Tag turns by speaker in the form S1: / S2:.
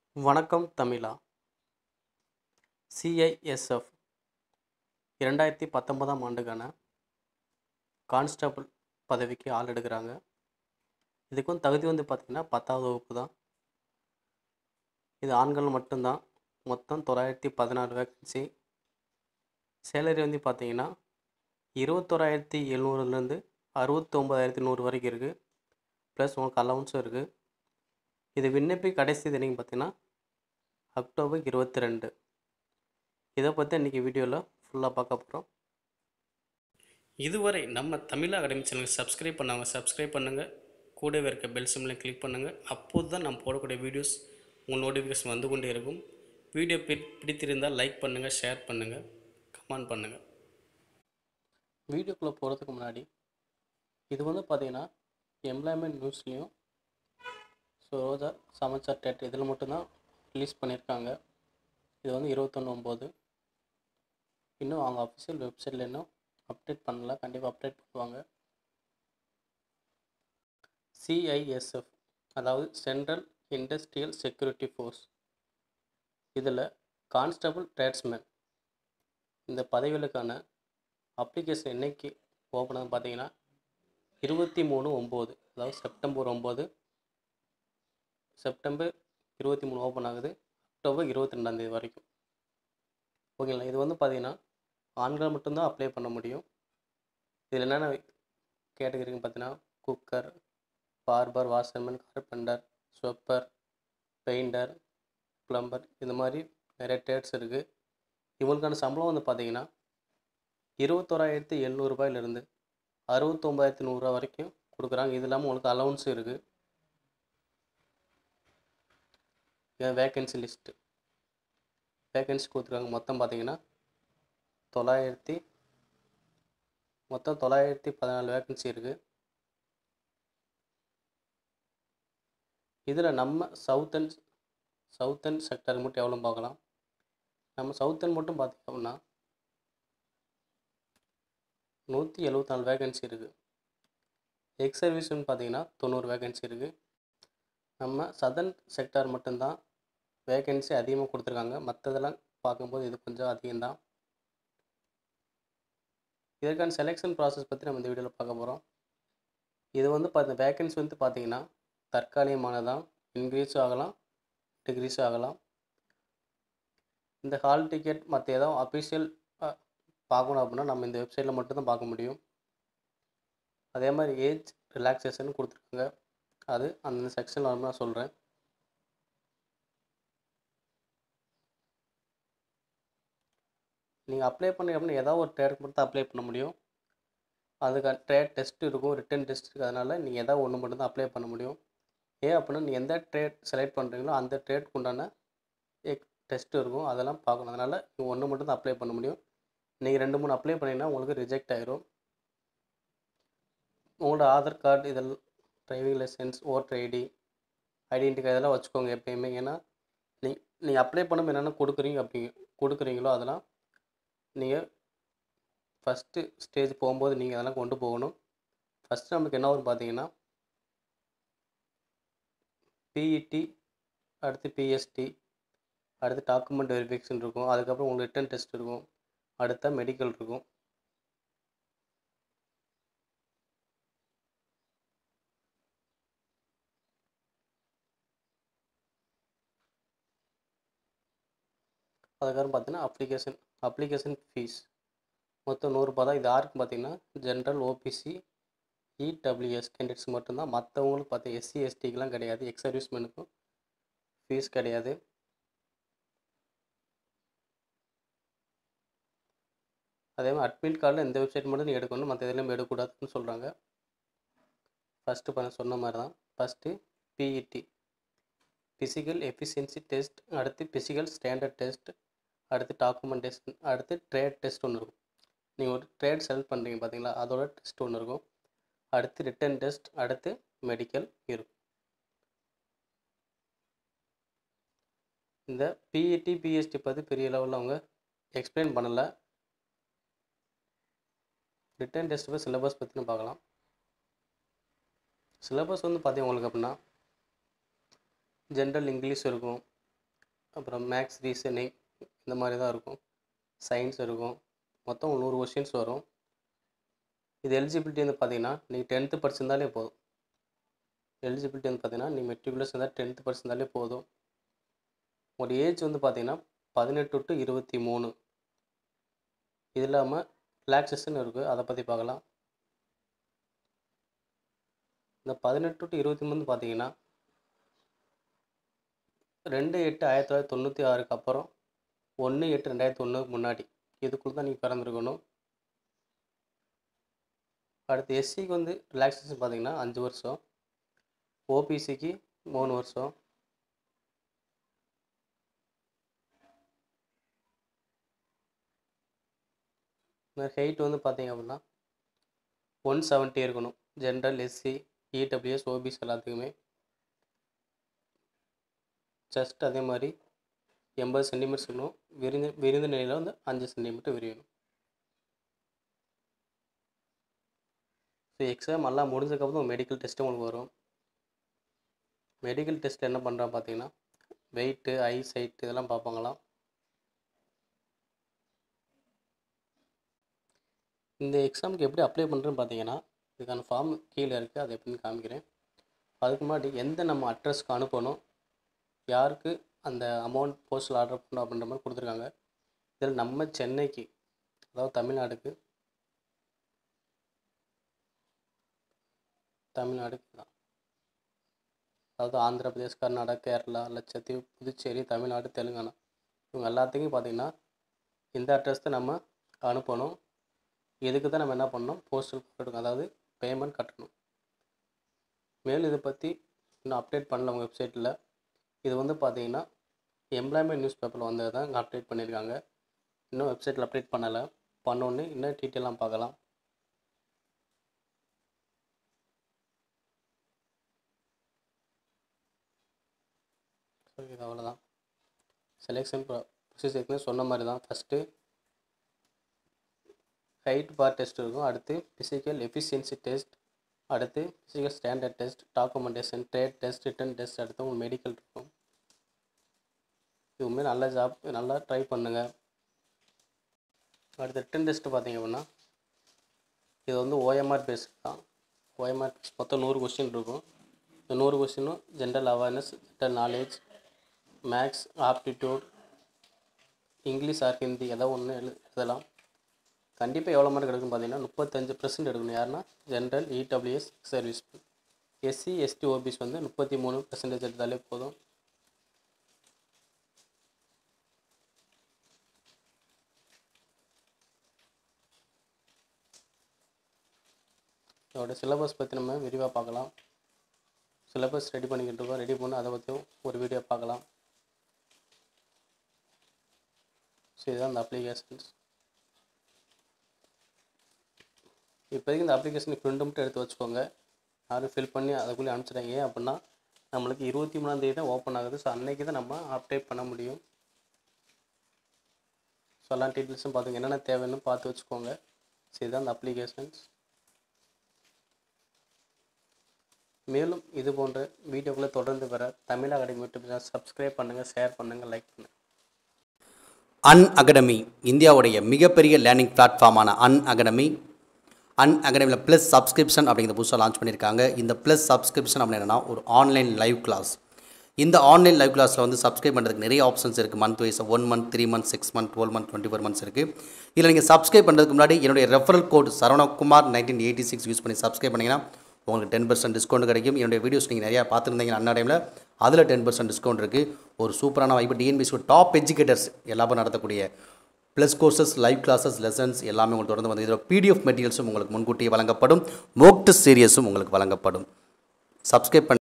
S1: வணக்கம் தமிழா சிஐஎஸ்எஃப் இரண்டாயிரத்தி பத்தொன்பதாம் ஆண்டுக்கான கான்ஸ்டபிள் பதவிக்கு ஆள் எடுக்கிறாங்க இதுக்கும் தகுதி வந்து பார்த்திங்கன்னா பத்தாவது வகுப்பு தான் இது ஆண்கள் மட்டும்தான் மொத்தம் தொள்ளாயிரத்தி பதினாறு வேக்கன்சி சேலரி வந்து பார்த்தீங்கன்னா இருபத்தோராயிரத்தி எழுநூறுலேருந்து அறுபத்தி ஒம்பதாயிரத்தி நூறு வரைக்கும் இருக்குது ப்ளஸ் உங்களுக்கு அலவுன்ஸும் இருக்குது இது விண்ணப்பி கடைசி தினம் பார்த்தீங்கன்னா அக்டோபர் இருபத்தி ரெண்டு இதை பற்றி இன்றைக்கி வீடியோவில் ஃபுல்லாக பார்க்க போகிறோம் இதுவரை நம்ம தமிழ் அகாடமி சேனலுக்கு சப்ஸ்கிரைப் பண்ணாங்க சப்ஸ்கிரைப் பண்ணுங்கள் கூடவே இருக்க பெல் சிம்மில் கிளிக் பண்ணுங்கள் அப்போது தான் நம்ம போடக்கூடிய வீடியோஸ் உங்கள் நோட்டிஃபிகேஷன் வந்து கொண்டே இருக்கும் வீடியோ பி பிடித்திருந்தால் லைக் பண்ணுங்கள் ஷேர் பண்ணுங்கள் கமெண்ட் பண்ணுங்கள் வீடியோக்குள்ளே போகிறதுக்கு முன்னாடி இது வந்து பார்த்தீங்கன்னா எம்ப்ளாய்மெண்ட் நியூஸ்லேயும் ஸோ ரோஜா சமாச்சார் டேட் இதில் மட்டும்தான் ரிலீஸ் பண்ணியிருக்காங்க இது வந்து இருபத்தொன்று ஒம்பது இன்னும் அவங்க அஃபிஷியல் வெப்சைட்டில் இன்னும் அப்டேட் பண்ணல கண்டிப்பாக அப்டேட் பண்ணுவாங்க சிஐஎஸ்எஃப் அதாவது சென்ட்ரல் இண்டஸ்ட்ரியல் செக்யூரிட்டி ஃபோர்ஸ் இதில் கான்ஸ்டபிள் ட்ரேட்ஸ்மேன் இந்த பதவிகளுக்கான அப்ளிகேஷன் என்னைக்கு ஓப்பன் ஆகுது பார்த்தீங்கன்னா இருபத்தி மூணு ஒம்பது அதாவது செப்டம்பர் ஒம்பது செப்டம்பர் இருபத்தி மூணு ஓப்பன் ஆகுது அக்டோபர் இருபத்தி ரெண்டாந்தேதி வரைக்கும் ஓகேங்களா இது வந்து பார்த்தீங்கன்னா ஆண்கள் மட்டும்தான் அப்ளை பண்ண முடியும் இதில் என்னென்ன கேட்டகரின்னு பார்த்தீங்கன்னா cooker barber washerman carpenter sweeper painter plumber இந்த மாதிரி நிறைய டேட்ஸ் இருக்குது இவங்களுக்கான சம்பளம் வந்து பார்த்தீங்கன்னா இருபத்தோராயிரத்தி எழுநூறுபாயிலிருந்து அறுபத்தொம்பதாயிரத்தி நூறுரூவா வரைக்கும் கொடுக்குறாங்க இது இல்லாமல் உங்களுக்கு அலவுன்ஸ் இருக்குது இதான் வேக்கன்சி லிஸ்ட்டு வேக்கன்சி கொடுத்துருக்காங்க மொத்தம் பார்த்தீங்கன்னா தொள்ளாயிரத்தி மொத்தம் தொள்ளாயிரத்தி பதினாலு வேக்கன்சி இருக்குது இதில் நம்ம சவுத்தன் சவுத்தன் செக்டர் மட்டும் எவ்வளோ பார்க்கலாம் நம்ம சவுத்தன் மட்டும் பார்த்தீங்க அப்படின்னா நூற்றி எழுபத்தி நாலு வேகன்சி இருக்குது எக்ஸ் சர்வீஸ்னு பார்த்தீங்கன்னா தொண்ணூறு வேகன்சி இருக்குது நம்ம சதன் செக்டார் மட்டும்தான் வேகன்சி அதிகமாக கொடுத்துருக்காங்க மற்றதெல்லாம் பார்க்கும்போது இது கொஞ்சம் அதிகம்தான் இதற்கான செலெக்ஷன் ப்ராசஸ் பற்றி நம்ம இந்த வீடியோவில் பார்க்க போகிறோம் இது வந்து பார்த்த வேகன்சி வந்து பார்த்தீங்கன்னா தற்காலிகமானதான் இன்க்ரீஸும் ஆகலாம் டிக்ரீஸும் ஆகலாம் இந்த ஹால் டிக்கெட் மற்ற ஏதாவது அஃபிஷியல் பார்க்கணும் அப்படின்னா நம்ம இந்த வெப்சைட்டில் மட்டும்தான் பார்க்க முடியும் அதே மாதிரி ஏஜ் ரிலாக்ஸேஷன் கொடுத்துருக்காங்க அது அந்த செக்ஷனில் வந்து நான் சொல்கிறேன் நீங்கள் அப்ளை பண்ணி அப்படின்னா ஏதாவது ஒரு ட்ரேட் மட்டும் தான் அப்ளை பண்ண முடியும் அதுக்கு ட்ரேட் டெஸ்ட் இருக்கும் ரிட்டன் டெஸ்ட் இருக்குது அதனால் நீங்கள் எதாவது ஒன்று மட்டும் தான் அப்ளை பண்ண முடியும் ஏன் அப்படின்னா நீங்கள் எந்த ட்ரேட் செலக்ட் பண்ணுறீங்களோ அந்த ட்ரேட்க்கு உண்டான எக் டெஸ்ட் இருக்கும் அதெல்லாம் பார்க்கணும் அதனால் நீங்கள் ஒன்று மட்டும் தான் அப்ளை பண்ண முடியும் நீங்கள் ரெண்டு மூணு அப்ளை பண்ணிங்கன்னா உங்களுக்கு ரிஜெக்ட் ஆயிரும் உங்களோட ஆதார் கார்டு இதெல்லாம் driving licence voter ID identity card இதெல்லாம் வச்சுக்கோங்க எப்பயுமே ஏன்னா நீ நீங்கள் அப்ளை பண்ணும்போது என்னென்ன கொடுக்குறீங்க அப்படி கொடுக்குறீங்களோ அதெல்லாம் நீங்கள் ஃபஸ்ட்டு ஸ்டேஜ் போகும்போது நீங்கள் அதெல்லாம் கொண்டு போகணும் ஃபஸ்ட்டு நமக்கு என்ன வரும் பார்த்தீங்கன்னா பிஇடி அடுத்து பிஎஸ்டி அடுத்து டாக்குமெண்ட் வெரிஃபிகேஷன் இருக்கும் அதுக்கப்புறம் உங்களுக்கு ரிட்டன் டெஸ்ட் இருக்கும் அடுத்த மெடிக்கல் இருக்கும் அதுக்கப்புறம் பார்த்தீங்கன்னா அப்ளிகேஷன் அப்ளிகேஷன் ஃபீஸ் மொத்தம் நூறுரூபா தான் இது யாருக்கும் பார்த்தீங்கன்னா ஜென்ரல் ஓபிசி இடபிள்யூஎஸ் கேண்டிடேட்ஸ் மட்டும்தான் மற்றவங்களுக்கு பார்த்தா எஸ்சி எஸ்டிக்கெலாம் கிடையாது எக்ஸ் சர்வீஸ்மேனுக்கும் ஃபீஸ் கிடையாது அதே மாதிரி அட்மிட் கார்டில் இந்த வெப்சைட் மட்டும் நீ எடுக்கணும் மற்ற இதெல்லாம் எடுக்கக்கூடாதுன்னு சொல்கிறாங்க ஃபஸ்ட்டு பண்ண சொன்ன மாதிரி தான் first PET physical efficiency test அடுத்து ஃபிசிக்கல் ஸ்டாண்டர்ட் டெஸ்ட் அடுத்து டாக்குமெண்டேஷன் அடுத்து ட்ரேட் டெஸ்ட் ஒன்று இருக்கும் நீங்கள் ஒரு ட்ரேட் செலக்ட் பண்ணுறீங்க பார்த்தீங்களா அதோட டெஸ்ட் ஒன்று இருக்கும் அடுத்து ரிட்டன் டெஸ்ட் அடுத்து மெடிக்கல் இருக்கும் இந்த பிஇடி பிஎஸ்டி பற்றி பெரிய லெவலில் அவங்க எக்ஸ்பிளைன் பண்ணலை ரிட்டன் டெஸ்ட் பற்றி சிலபஸ் பற்றினு பார்க்கலாம் சிலபஸ் வந்து பார்த்தீங்க உங்களுக்கு அப்படின்னா ஜென்ரல் இங்கிலீஷ் இருக்கும் அப்புறம் மேக்ஸ் ரீசனிங் இந்த மாதிரி தான் இருக்கும் சயின்ஸ் இருக்கும் மொத்தம் நூறு கொஷின்ஸ் வரும் இது எலிஜிபிலிட்டி வந்து பார்த்தீங்கன்னா நீங்கள் டென்த்து படிச்சிருந்தாலே போதும் எலிஜிபிலிட்டி வந்து பார்த்தீங்கன்னா நீ மெட்ரிகுலேஷன் இருந்தால் டென்த்து படிச்சிருந்தாலே போதும் உங்களோட ஏஜ் வந்து பார்த்தீங்கன்னா பதினெட்டு டு இருபத்தி மூணு இது இல்லாமல் ரிலாக்ஸேஷன் இருக்குது அதை பற்றி பார்க்கலாம் இந்த பதினெட்டு டு இருபத்தி மூணு பார்த்தீங்கன்னா ரெண்டு எட்டு ஆயிரத்தி தொள்ளாயிரத்தி தொண்ணூற்றி ஆறுக்கு அப்புறம் ஒன்று எட்டு ரெண்டாயிரத்தி ஒன்றுக்கு முன்னாடி இதுக்குள்ள தான் நீங்கள் பிறந்திருக்கணும் அடுத்து எஸ்சிக்கு வந்து ரிலாக்ஸேஷன் பார்த்தீங்கன்னா அஞ்சு வருஷம் ஓபிசிக்கு மூணு வருஷம் ஹைட் வந்து பார்த்தீங்க அப்படின்னா ஒன் செவன்ட்டி இருக்கணும் ஜென்ரல் எஸ்சி இடபிள்யூஎஸ் ஓபிசி எல்லாத்துக்குமே செஸ்ட் அதே மாதிரி எண்பது சென்டிமீட்டர்ஸ் இருக்கணும் விரிந்த விரிந்த நிலையில் வந்து அஞ்சு சென்டிமீட்டர் விரியணும் ஸோ எக்ஸாம் எல்லாம் முடிஞ்சதுக்கப்புறம் மெடிக்கல் டெஸ்ட்டு உங்களுக்கு வரும் மெடிக்கல் டெஸ்ட் என்ன பண்ணுறான் பார்த்தீங்கன்னா வெயிட்டு ஐ சைட் இதெல்லாம் பார்ப்பாங்களாம் இந்த எக்ஸாமுக்கு எப்படி அப்ளை பண்ணுறேன்னு பார்த்தீங்கன்னா இதுக்கான ஃபார்ம் கீழே இருக்குது அதை எப்படின்னு காமிக்கிறேன் அதுக்கு முன்னாடி எந்த நம்ம அட்ரஸ்க்கு அனுப்பணும் யாருக்கு அந்த அமௌண்ட் போஸ்டல் ஆர்டர் பண்ணணும் அப்படின்ற மாதிரி கொடுத்துருக்காங்க இதில் நம்ம சென்னைக்கு அதாவது தமிழ்நாடுக்கு தமிழ்நாடுக்கு தான் அதாவது ஆந்திர பிரதேஷ் கர்நாடகா கேரளா லட்சத்தீவு புதுச்சேரி தமிழ்நாடு தெலுங்கானா இவங்க எல்லாத்துக்கும் பார்த்திங்கன்னா இந்த அட்ரஸ் தான் நம்ம அனுப்பணும் இதுக்கு தான் நம்ம என்ன பண்ணணும் போஸ்டல் கட்டணும் அதாவது பேமெண்ட் கட்டணும் மேலும் இதை பற்றி இன்னும் அப்டேட் பண்ணல உங்கள் வெப்சைட்டில் இது வந்து பார்த்தீங்கன்னா எம்ப்ளாய்மெண்ட் நியூஸ் பேப்பரில் வந்தது தான் இங்கே அப்டேட் பண்ணியிருக்காங்க இன்னும் வெப்சைட்டில் அப்டேட் பண்ணலை பண்ணோன்னு இன்னும் டீட்டெயிலாக பார்க்கலாம் ஸோ இது அவ்வளோதான் செலெக்ஷன் ப்ரொசீஜருக்கு சொன்ன மாதிரி தான் ஃபஸ்ட்டு ஹைட் பார் டெஸ்ட் இருக்கும் அடுத்து ஃபிசிக்கல் எஃபிஷியன்சி டெஸ்ட் அடுத்து physical standard test documentation trade test written test அடுத்து உங்களுக்கு மெடிக்கல் இருக்கும் இதுவுமே நல்ல ஜாப் நல்லா ட்ரை பண்ணுங்கள் அடுத்து ரிட்டன் டெஸ்ட்டு பார்த்தீங்க அப்படின்னா இது வந்து ஓஎம்ஆர் பேஸ்ட் தான் ஓஎம்ஆர் பேஸ் மொத்தம் நூறு கொஸ்டின் இருக்கும் இந்த நூறு கொஸ்டினும் general awareness general knowledge maths aptitude English or Hindi ஏதோ ஒன்று எழு எழுதலாம் கண்டிப்பாக எவ்வளோ மார்க் எடுக்கும் பார்த்தீங்கன்னா முப்பத்தஞ்சு பர்சன்ட் எடுக்கணும் யாருன்னா general EWS service SC ST OBC வந்து முப்பத்தி மூணு பர்சன்டேஜ் எடுத்தாலே போதும் இதோட சிலபஸ் பற்றி நம்ம விரிவாக பார்க்கலாம் சிலபஸ் ரெடி பண்ணிக்கிட்டு இருக்கோம் ரெடி பண்ணி அதை பற்றியும் ஒரு வீடியோ பார்க்கலாம் ஸோ இதுதான் இந்த அப்ளிகேஷன்ஸ் இப்போதைக்கு இந்த அப்ளிகேஷன் பிரிண்ட் மட்டும் எடுத்து வச்சுக்கோங்க யாரும் ஃபில் பண்ணி அதுக்குள்ளே அனுப்பிச்சிடாங்க ஏன் அப்படின்னா நம்மளுக்கு இருபத்தி மூணாந்தேதி தான் ஓப்பன் ஆகுது ஸோ அன்னைக்கு தான் நம்ம அப்டேட் பண்ண முடியும் ஸோ எல்லா டீட்டெயில்ஸும் பார்த்துங்க என்னென்ன தேவைன்னு பார்த்து வச்சுக்கோங்க ஸோ இதுதான் அந்த அப்ளிகேஷன்ஸ் மேலும் இது போன்ற வீடியோக்களை தொடர்ந்து பெற Tamil academy YouTube channel subscribe பண்ணுங்கள் ஷேர் பண்ணுங்கள் லைக் பண்ணுங்கள்
S2: அன் அகாடமி இந்தியாவுடைய மிகப்பெரிய லேர்னிங் பிளாட்ஃபார்மான அன் அகாடமி அன் அகாடமியில் ப்ளஸ் சப்ஸ்கிரிப்ஷன் அப்படிங்கிற புதுசாக லான்ச் பண்ணியிருக்காங்க இந்த ப்ளஸ் சப்ஸ்கிரிப்ஷன் அப்படின்னு என்னன்னா ஒரு ஆன்லைன் லைவ் கிளாஸ் இந்த ஆன்லைன் லைவ் கிளாஸில் வந்து சப்ஸ்கிரைப் பண்ணுறதுக்கு நிறைய ஆப்ஷன்ஸ் இருக்குது month wise one month three month six month twelve month twenty four months இருக்குது இதில் நீங்கள் சப்ஸ்கிரைப் பண்ணுறதுக்கு முன்னாடி என்னுடைய referral code Saravanakumar nineteen eighty six use பண்ணி சப்ஸ்கிரைப் பண்ணிங்கன்னா உங்களுக்கு டென் பர்சன்ட் டிஸ்கவுண்ட் கிடைக்கும் என்னுடைய வீடியோஸ் நீங்கள் நிறையா பார்த்துருந்தீங்க அண்ணா டைமில் அதில் டென் பர்சன்ட் டிஸ்கவுண்ட் இருக்குது ஒரு சூப்பரான வாய்ப்பு டிஎன்பிசி டாப் எஜுகேட்டர்ஸ் எல்லாரும் நடத்தக்கூடிய plus courses live classes lessons எல்லாமே உங்களுக்கு தொடர்ந்து வந்து இதில் பிடிஎஃப் மெட்டீரியல்ஸும் உங்களுக்கு முன்கூட்டியே வழங்கப்படும் மோக் டெஸ்ட் சீரியஸும் உங்களுக்கு வழங்கப்படும் சப்ஸ்கிரைப் பண்ணி